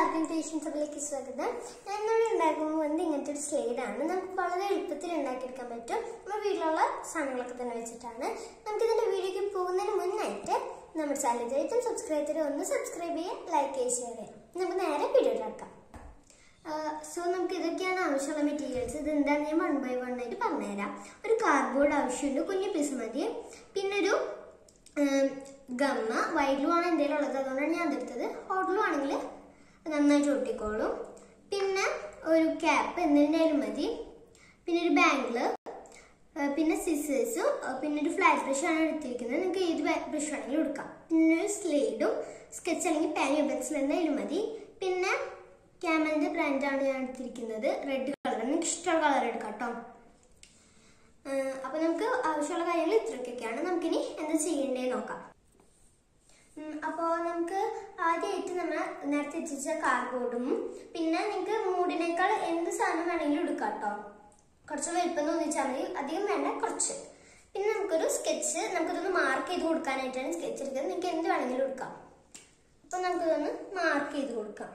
എല്ലാവർക്കും പേഷ്യൻസ് അപ്പിലേക്ക് സ്വാഗതം ഞാൻ ഇന്നോട് ഉണ്ടാക്കുമ്പോൾ വന്ന് ഇങ്ങനത്തെ ഒരു സ്ലേഡാണ് നമുക്ക് വളരെ എളുപ്പത്തിൽ ഉണ്ടാക്കിയെടുക്കാൻ പറ്റും നമ്മുടെ വീട്ടിലുള്ള സാധനങ്ങളൊക്കെ തന്നെ വെച്ചിട്ടാണ് നമുക്ക് ഇതിന്റെ വീഡിയോക്ക് പോകുന്നതിന് മുന്നായിട്ട് നമ്മുടെ ചാനൽ ഏറ്റവും സബ്സ്ക്രൈബ് ചെയ്ത് ഒന്ന് സബ്സ്ക്രൈബ് ചെയ്യുക ലൈക്ക് ചെയ്യുക ഷെയർ ചെയ്യുക നമുക്ക് നേരെ വീഡിയോ ഇടാക്കാം സോ നമുക്ക് ഇതൊക്കെയാണ് ആവശ്യമുള്ള മെറ്റീരിയൽസ് ഇത് എന്താണെന്ന് ഞാൻ വൺ ബൈ വൺ ആയിട്ട് പറഞ്ഞുതരാം ഒരു കാർഡ്ബോർഡ് ആവശ്യമുണ്ട് കുഞ്ഞു പീസ് മതി പിന്നെ ഒരു ഗമ്മ വൈറ്റ് ആണ് എൻ്റെ ഉള്ളത് അതുകൊണ്ടാണ് ഞാൻ അതെടുത്തത് ഹോട്ടലും ആണെങ്കിൽ നന്നായിട്ട് ഒട്ടിക്കോളും പിന്നെ ഒരു ക്യാപ്പ് എന്തിനായാലും മതി പിന്നെ ഒരു ബാങ്കിള് പിന്നെ സിസേഴ്സും പിന്നെ ഒരു ഫ്ലാറ്റ് ബ്രഷ് ആണ് എടുത്തിരിക്കുന്നത് നിങ്ങൾക്ക് ഏത് ബ്രഷ് വേണമെങ്കിലും എടുക്കാം പിന്നെ ഒരു സ്ലേഡും സ്കെച്ച് അല്ലെങ്കിൽ പാനിയോ പെൻസിൽ എന്തായാലും മതി പിന്നെ ക്യാമലിന്റെ ബ്രാൻഡാണ് ഞാൻ എടുത്തിരിക്കുന്നത് റെഡ് കളർ നിങ്ങൾക്ക് ഇഷ്ടമുള്ള കളർ എടുക്കാം കേട്ടോ അപ്പൊ നമുക്ക് ആവശ്യമുള്ള കാര്യങ്ങൾ ഇത്രയൊക്കെയാണ് നമുക്കിനി എന്താ ചെയ്യേണ്ടത് നോക്കാം അപ്പോൾ നമുക്ക് ആദ്യമായിട്ട് നമ്മൾ നേരത്തെ എത്തിച്ച കാർഡ്ബോർഡും പിന്നെ നിങ്ങൾക്ക് മൂടിനേക്കാൾ എന്ത് സാധനം വേണമെങ്കിലും എടുക്കാം കേട്ടോ കുറച്ച് വലുപ്പം തോന്നിച്ചാൽ മതി അധികം വേണ്ട കുറച്ച് പിന്നെ നമുക്കൊരു സ്കെച്ച് നമുക്കിതൊന്ന് മാർക്ക് ചെയ്ത് കൊടുക്കാനായിട്ടാണ് സ്കെച്ച് എടുക്കുന്നത് നിങ്ങൾക്ക് എന്ത് വേണമെങ്കിലും എടുക്കാം അപ്പോൾ നമുക്കിതൊന്ന് മാർക്ക് ചെയ്ത് കൊടുക്കാം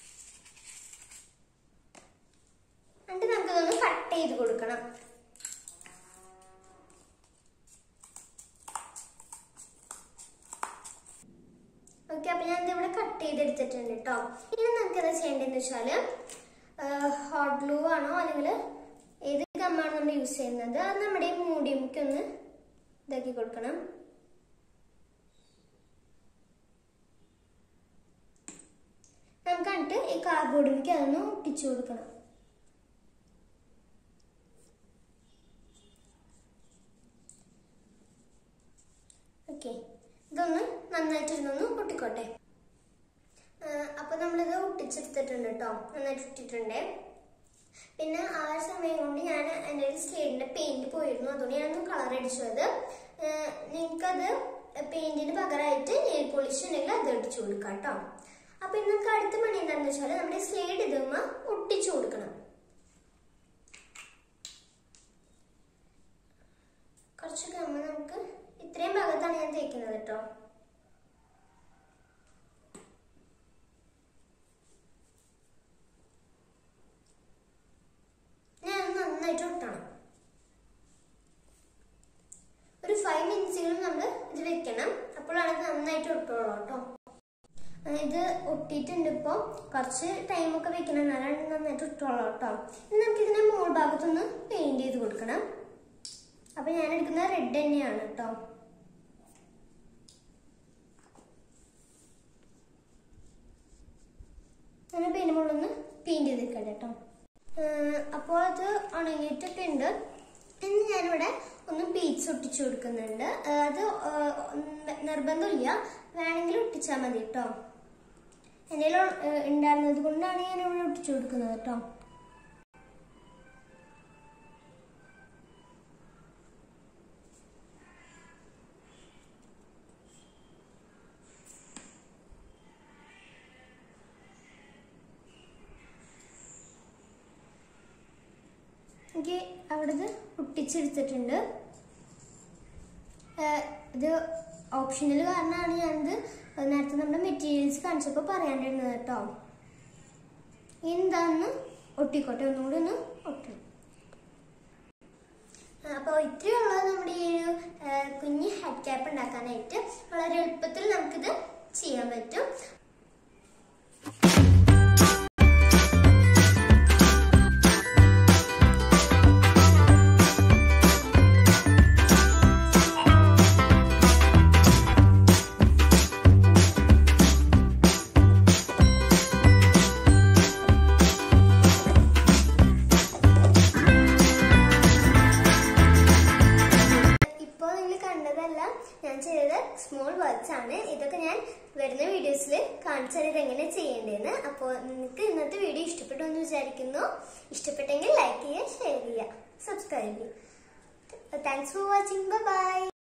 എന്നിട്ട് നമുക്കിതൊന്ന് കട്ട് ചെയ്ത് കൊടുക്കണം ഓക്കെ അപ്പൊ ഞാൻ ഇവിടെ കട്ട് ചെയ്തെടുത്തിട്ടുണ്ട് കേട്ടോ ഇനി നമുക്ക് എന്താ ചെയ്യേണ്ടതെന്ന് വെച്ചാൽ ഹോട്ട് ഗ്ലൂ ആണോ അല്ലെങ്കിൽ ഏത് ഗമ്മാണ് നമ്മൾ യൂസ് ചെയ്യുന്നത് അത് നമ്മുടെ ഈ മൂടിയുമുക്ക് ഒന്ന് ഇതാക്കി കൊടുക്കണം നമുക്ക് എന്നിട്ട് ഈ കാർഡ്ബോർഡിലേക്ക് അതൊന്ന് ഒട്ടിച്ചു കൊടുക്കണം ഓക്കെ ഇതൊന്ന് നന്നായിട്ട് ഇരുന്നൊന്ന് ഒട്ടിക്കോട്ടെ അപ്പൊ നമ്മളിത് ഒട്ടിച്ചെടുത്തിട്ടുണ്ട് കേട്ടോ നന്നായിട്ട് ഇട്ടിട്ടുണ്ട് പിന്നെ ആ സമയം കൊണ്ട് ഞാൻ എൻ്റെ ഒരു സ്ലേഡിന്റെ പെയിന്റ് പോയിരുന്നു അതുകൊണ്ട് ഞാനൊന്ന് കളർ അടിച്ചത് നിങ്ങൾക്കത് പെയിന്റിന് പകരമായിട്ട് നെയിൽ പോളിഷ് ഉണ്ടെങ്കിൽ അത് അടിച്ചു കൊടുക്കാം കേട്ടോ അപ്പൊ ഇന്ന് നമുക്ക് അടുത്ത പണി എന്താണെന്ന് വെച്ചാൽ നമ്മുടെ സ്ലേഡ് ഇതുമ്മ ഒട്ടിച്ചു കൊടുക്കണം കുറച്ച് ഗമ്മ നമുക്ക് ഇത്രയും ഭാഗത്താണ് ഞാൻ തേക്കുന്നത് കേട്ടോ ഞാൻ നന്നായിട്ട് ഒട്ടണം ഒരു ഫൈവ് മിനിറ്റ്സെങ്കിലും നമ്മൾ ഇത് വെക്കണം അപ്പോഴാണ് ഇത് നന്നായിട്ട് ഒട്ടുള്ളൂ കേട്ടോ ഇത് ഒട്ടിയിട്ടുണ്ട് ഇപ്പോൾ കുറച്ച് ടൈമൊക്കെ വെക്കണം എന്നാലാണ് നന്നായിട്ട് ഇട്ടുള്ളൂ കേട്ടോ ഇനി നമുക്ക് ഇതിന്റെ മോൾ ഭാഗത്തൊന്ന് പെയിന്റ് ചെയ്ത് കൊടുക്കണം അപ്പൊ ഞാൻ എടുക്കുന്നത് റെഡ് തന്നെയാണ് കേട്ടോ അങ്ങനെ പെയിന്റ് മുള്ളൊന്ന് പെയിന്റ് ചെയ്തിരിക്കട്ടെ കേട്ടോ അപ്പോൾ അത് ഉണങ്ങിയിട്ടൊക്കെ ഉണ്ട് ഇനി ഞാനിവിടെ ഒന്ന് പീച്ച് ഒട്ടിച്ചു കൊടുക്കുന്നുണ്ട് അത് നിർബന്ധമില്ല വേണമെങ്കിൽ ഒട്ടിച്ചാൽ മതി കേട്ടോ എൻ്റെ ഉണ്ടായിരുന്നത് കൊണ്ടാണ് ഞാൻ ഇവിടെ ഒട്ടിച്ചു കൊടുക്കുന്നത് കേട്ടോ എനിക്ക് അവിടെ ഇത് ഒട്ടിച്ചെടുത്തിട്ടുണ്ട് ഇത് ഓപ്ഷണൽ കാരണമാണ് ഞാനിത് നേരത്തെ നമ്മുടെ മെറ്റീരിയൽസ് കാണിച്ചപ്പോൾ പറയാണ്ടിരുന്നത് കേട്ടോ എന്താന്ന് ഒട്ടിക്കോട്ടെ ഒന്നുകൂടി ഒന്ന് ഒട്ടും അപ്പോൾ ഇത്രയുള്ളത് നമ്മുടെ ഈ ഒരു കുഞ്ഞ് ഹെഡ് ക്യാപ്പ് ഉണ്ടാക്കാനായിട്ട് വളരെ എളുപ്പത്തിൽ നമുക്കിത് ചെയ്യാൻ പറ്റും ഞാൻ ചെയ്തത് സ്മോൾ വർക്ക്സ് ആണ് ഇതൊക്കെ ഞാൻ വരുന്ന വീഡിയോസിൽ കാണിച്ചു തരാം എങ്ങനെ ചെയ്യേണ്ടതെന്ന് അപ്പോൾ നിങ്ങൾക്ക് ഇന്നത്തെ വീഡിയോ ഇഷ്ടപ്പെട്ടു എന്ന് വിചാരിക്കുന്നു ഇഷ്ടപ്പെട്ടെങ്കിൽ ലൈക്ക് ചെയ്യുക ഷെയർ ചെയ്യുക സബ്സ്ക്രൈബ് ചെയ്യുക താങ്ക്സ് ഫോർ വാച്ചിങ് ബൈ